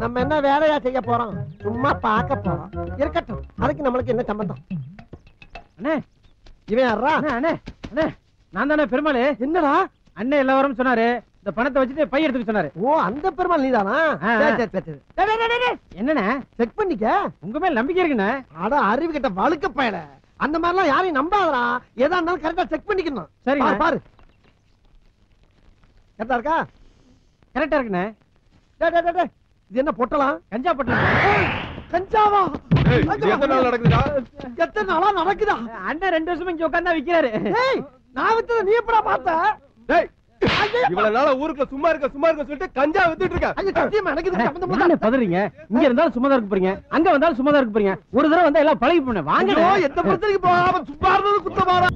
நம்ம என்ன வேலையா செய்ய போறோம் சும்மா பார்க்க போறோம் இருக்கட்டும் அதுக்கு நம்மளுக்கு என்ன சம்பந்தம் அண்ணே இவன் யாரா அண்ணே அண்ணே அண்ணே நான் தானே பெருமாள் என்னடா அண்ணே எல்லாம் வரும்னு சொன்னாரு இந்த பணத்தை வச்சுட்டு பை எடுத்துக்க சொன்னாரு ஓ அந்த பெருமாள் நீதானா ஆ, சரி, ஆ. சரி, சரி, சரி. டேய், டேய், டேய், டேய், என்னண்ணே செக் பண்ணிக்க உங்க மேல நம்பிக்கை இருக்குண்ணே அட அறிவு கிட்ட வழுக்க பயல அந்த மாதிரிலாம் யாரையும் நம்பாதடா எதா இருந்தாலும் கரெக்டா செக் பண்ணிக்கணும் சரிங்க. பாரு, பாரு கரெக்டா இருக்கா கரெக்டா இருக்குண்ணே டேய், டேய், டேய், டேய். இது என்ன பொட்டலாம் கஞ்சா பட்டம் கஞ்சாவா ஏய், இது எத்தனை நாள் நடக்குதுடா எத்தனை நாளா நடக்குதா அண்ணன் ரெண்டு வருஷமா இங்க உட்கார்ந்தா விக்கிறாரு ஏய் நான் வித்தத நீ எப்படா பார்த்த டேய் ஐயோ, இவ்வளவு நாளா ஊருக்குள்ள சும்மா இருக்க சும்மா இருக்க சொல்லிட்டு கஞ்சா வித்துட்டு இருக்க ஐயோ, சத்தியமா எனக்கு இதுக்கு சம்பந்தம் இல்ல. என்ன பதறீங்க இங்க இருந்தாலும் சும்மா தான் இருக்க போறீங்க அங்க வந்தாலும் சும்மா தான் இருக்க போறீங்க ஒரு தடவை வந்தா எல்லாம் பழகி போன வாங்க ஐயோ, எந்த பிரச்சனைக்கு போகாம சும்மா இருந்தது குத்தமாடா